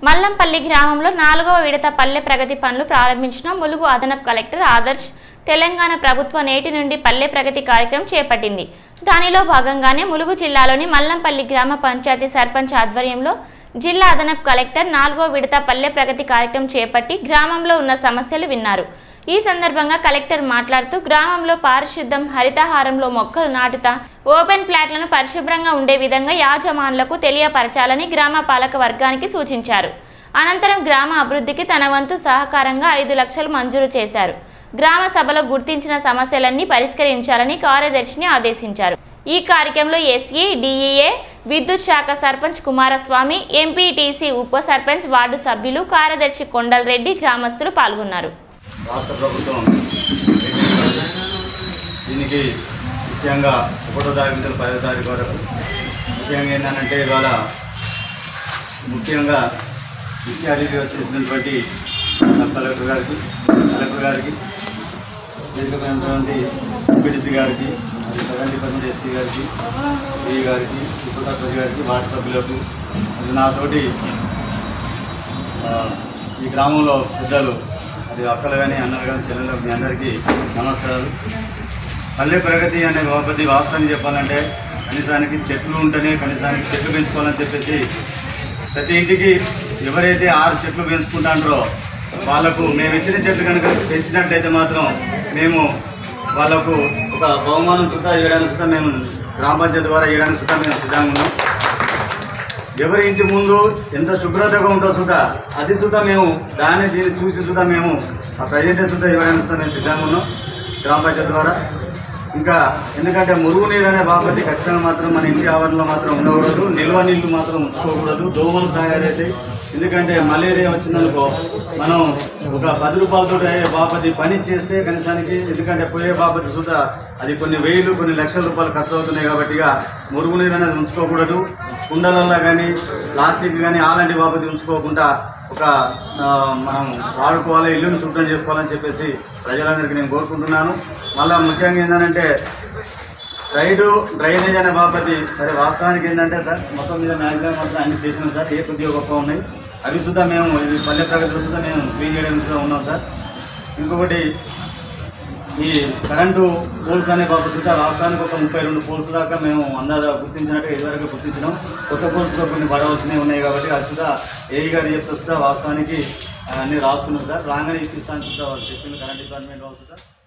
మల్లంపల్లి గ్రామంలో నాలుగవ విడత పల్లె ప్రగతి పనులు ప్రారంభించిన ములుగు అదనపు కలెక్టర్ ఆదర్శ్ తెలంగాణ ప్రభుత్వ నేటి నుండి పల్లె ప్రగతి కార్యక్రమం చేపట్టింది దానిలో భాగంగానే ములుగు జిల్లాలోని మల్లంపల్లి గ్రామ పంచాయతీ సర్పంచ్ ఆధ్వర్యంలో జిల్లా అదనపు కలెక్టర్ నాలుగో విడత పల్లె ప్రగతి కార్యక్రమం చేపట్టి గ్రామంలో ఉన్న సమస్యలు విన్నారు ఈ సందర్భంగా కలెక్టర్ మాట్లాడుతూ గ్రామంలో పారిశుద్ధం హరితహారంలో మొక్కలు నాటుతా ఓపెన్ ప్లాట్లను పరిశుభ్రంగా ఉండే విధంగా యాజమానులకు తెలియపరచాలని గ్రామ పాలక వర్గానికి సూచించారు అనంతరం గ్రామ అభివృద్ధికి తన వంతు సహకారంగా ఐదు లక్షలు మంజూరు చేశారు గ్రామ సభలో గుర్తించిన సమస్యలన్నీ పరిష్కరించాలని కార్యదర్శిని ఆదేశించారు ఈ కార్యక్రమంలో ఎస్ఈ డిఈఏ విద్యుత్ శాఖ సర్పంచ్ కుమారస్వామి ఎంపీటీసీ ఉప సర్పంచ్ వార్డు సభ్యులు కార్యదర్శి కొండల్ రెడ్డి గ్రామస్తులు పాల్గొన్నారు రాష్ట్ర ప్రభుత్వం దీనికి ముఖ్యంగా ఒకటో తారీఖు నుంచి పదో తారీఖు వరకు ముఖ్యంగా ఏంటంటే ఇవాళ ముఖ్యంగా ముఖ్య అతిథిగా వచ్చేసినటువంటి సబ్ కలెక్టర్ గారికి కలెక్టర్ గారికి వేదికమైనటువంటి ఎంపీడీసీ గారికి మరియు సెవెన్ డిపార్ట్మెంట్ ఎస్సీ గారికి ఈ గారికి ఉప సర్పంచ్ గారికి వార్డు సభ్యులకు మరియు నాతోటి ఆ, ఈ గ్రామంలో పెద్దలు అది అక్కలు కానీ అన్నలు కానీ చెల్లెలు మీ అందరికీ నమస్కారాలు పల్లె ప్రగతి అనే బాపతి వాస్తవాన్ని చెప్పాలంటే కనీసానికి చెట్లు ఉంటేనే కనీసానికి చెట్లు పెంచుకోవాలని చెప్పేసి ప్రతి ఇంటికి ఎవరైతే ఆరు చెట్లు పెంచుకుంటారో వాళ్ళకు మేము ఇచ్చిన చెట్లు కనుక పెంచినట్లయితే మాత్రం మేము వాళ్ళకు ఒక బహుమానం సుతా ఇవ్వడానికి సుతా మేము గ్రామ పంచాయతీ ద్వారా ఇవ్వడానికి సుతా మేము సిద్ధంగా ఉన్నాం ఎవరి ఇంటి ముందు ఎంత శుభ్రతగా ఉంటుందో సుధా అది సుధా మేము దాన్ని దీన్ని చూసి సుధా మేము ఆ ప్రజెంటే సుధా ఇవ్వడానికి సుధా మేము సిద్ధంగా ఉన్నాం గ్రామ పంచాయతీ ద్వారా ఇంకా ఎందుకంటే మురుగు నీరు అనే బాపతి ఖచ్చితంగా మాత్రం మన ఇంటి ఆవరణలో మాత్రం ఉండకూడదు నిల్వ నీళ్లు మాత్రం ఉంచుకోకూడదు దోమలు తయారైతాయి ఎందుకంటే మలేరియా వచ్చిందనుకో మనం ఒక పది రూపాయలతో అయ్యే బాపతి పని చేస్తే కనీసానికి ఎందుకంటే పోయే బాపతి సుధా అది కొన్ని వేలు కొన్ని లక్షల రూపాయలు ఖర్చు అవుతున్నాయి కాబట్టి ఇక మురుగునీరు అనేది ఉంచుకోకూడదు కుండలల్లో కానీ ప్లాస్టిక్ కానీ అలాంటి బాపతి ఉంచుకోకుండా ఒక ఆ, మనం వాడుకోవాలి ఇల్లుని శుభ్రం చేసుకోవాలని చెప్పేసి ప్రజలందరికీ నేను కోరుకుంటున్నాను మళ్ళీ ముఖ్యంగా ఏంటంటే సైడు డ్రైనేజ్ అనే బాపతి సరే వాస్తవానికి ఏంటంటే సార్ మొత్తం మీద మ్యాక్సిమం మాత్రం అన్ని చేసినాం సార్ ఏ కొద్దిగా గొప్ప ఉన్నాయి అవి సుద్ధా మేము ఈ పల్లె ప్రగతి సుద్ధా మేము క్లీన్ చేయడానికి సుద్ధా ఉన్నాం సార్ ఇంకొకటి ఈ కరెంటు పోల్స్ అనే బాబు సుద్ధా వాస్తవానికి ఒక ముప్పై రెండు పోల్స్ దాకా మేము అందాజ గుర్తించినట్టు ఇదివరకు గుర్తించినాం కొత్త పోల్స్లో కొన్ని పడవలసినవి ఉన్నాయి కాబట్టి అది సుధా ఏఈ గారు చెప్తే సుధా వాస్తవానికి అన్ని రాసుకున్నాం సార్ రాగానే ఇప్పిస్తాను సుధా వాళ్ళు చెప్పింది కరెంట్ డిపార్ట్మెంట్ వాళ్ళు సుధా